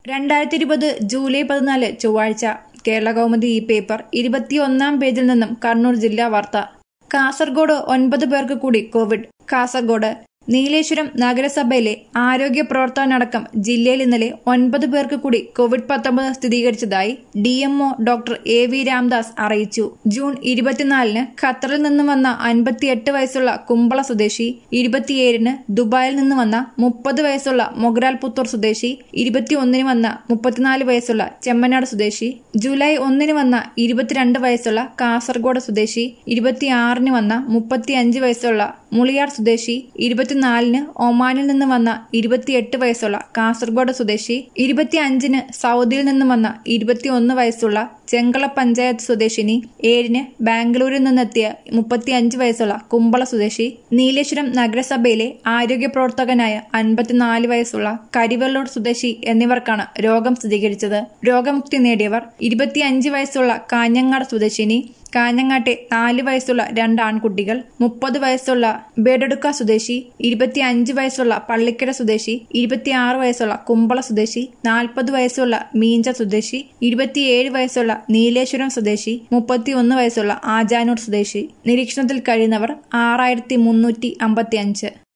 രണ്ടായിരത്തി ഇരുപത് ജൂലൈ പതിനാല് ചൊവ്വാഴ്ച കേരള കൗമുദി ഈ പേപ്പർ ഇരുപത്തിയൊന്നാം പേജിൽ നിന്നും കണ്ണൂർ ജില്ലാ വാർത്ത കാസർഗോഡ് ഒൻപത് പേർക്ക് കൂടി കോവിഡ് കാസർഗോഡ് നീലേശ്വരം നഗരസഭയിലെ ആരോഗ്യ പ്രവർത്തകനടക്കം ജില്ലയിൽ ഇന്നലെ ഒൻപത് പേർക്ക് കൂടി കോവിഡ് പത്തൊമ്പത് സ്ഥിരീകരിച്ചതായി D M O doctor A V Ramdas അറിയിച്ചു ജൂൺ ഇരുപത്തിനാലിന് ഖത്തറിൽ നിന്നും വന്ന അൻപത്തിയെട്ട് വയസ്സുള്ള കുമ്പള സ്വദേശി ഇരുപത്തിയേഴിന് ദുബായിൽ നിന്ന് വന്ന മുപ്പത് വയസ്സുള്ള മൊഗ്രാൽ പുത്തൂർ സ്വദേശി ഇരുപത്തിയൊന്നിന് വന്ന മുപ്പത്തിനാല് വയസ്സുള്ള ചെമ്മനാട് സ്വദേശി ജൂലൈ ഒന്നിന് വന്ന ഇരുപത്തിരണ്ട് വയസ്സുള്ള കാസർഗോഡ് സ്വദേശി ഇരുപത്തിയാറിന് വന്ന മുപ്പത്തിയഞ്ച് വയസ്സുള്ള മുളിയാർ സ്വദേശി ഇരുപത്തിനാലിന് ഒമാനിൽ നിന്ന് വന്ന ഇരുപത്തിയെട്ട് വയസ്സുള്ള കാസർഗോഡ് സ്വദേശി ഇരുപത്തിയഞ്ചിന് സൗദിയിൽ നിന്ന് വന്ന ഇരുപത്തിയൊന്ന് വയസ്സുള്ള ചെങ്കള പഞ്ചായത്ത് സ്വദേശിനി ഏഴിന് ബാംഗ്ലൂരിൽ നിന്നെത്തിയ മുപ്പത്തിയഞ്ച് വയസ്സുള്ള കുമ്പള സ്വദേശി നീലേശ്വരം നഗരസഭയിലെ ആരോഗ്യ പ്രവർത്തകനായ അൻപത്തിനാല് വയസ്സുള്ള കരിവെള്ളൂർ സ്വദേശി എന്നിവർക്കാണ് രോഗം സ്ഥിരീകരിച്ചത് രോഗമുക്തി നേടിയവർ ഇരുപത്തിയഞ്ച് വയസ്സുള്ള കാഞ്ഞങ്ങാട് സ്വദേശിനി കാഞ്ഞങ്ങാട്ടെ നാല് വയസ്സുള്ള രണ്ട് ആൺകുട്ടികൾ മുപ്പത് വയസ്സുള്ള ബേഡടുക്ക സ്വദേശി ഇരുപത്തിയഞ്ച് വയസ്സുള്ള പള്ളിക്കര സ്വദേശി ഇരുപത്തിയാറ് വയസ്സുള്ള കുമ്പള സ്വദേശി നാൽപ്പത് വയസ്സുള്ള മീഞ്ച സ്വദേശി ഇരുപത്തിയേഴ് വയസ്സുള്ള നീലേശ്വരം സ്വദേശി മുപ്പത്തിയൊന്ന് വയസ്സുള്ള ആജാനൂർ സ്വദേശി നിരീക്ഷണത്തിൽ കഴിയുന്നവർ ആറായിരത്തി മുന്നൂറ്റി അമ്പത്തിയഞ്ച്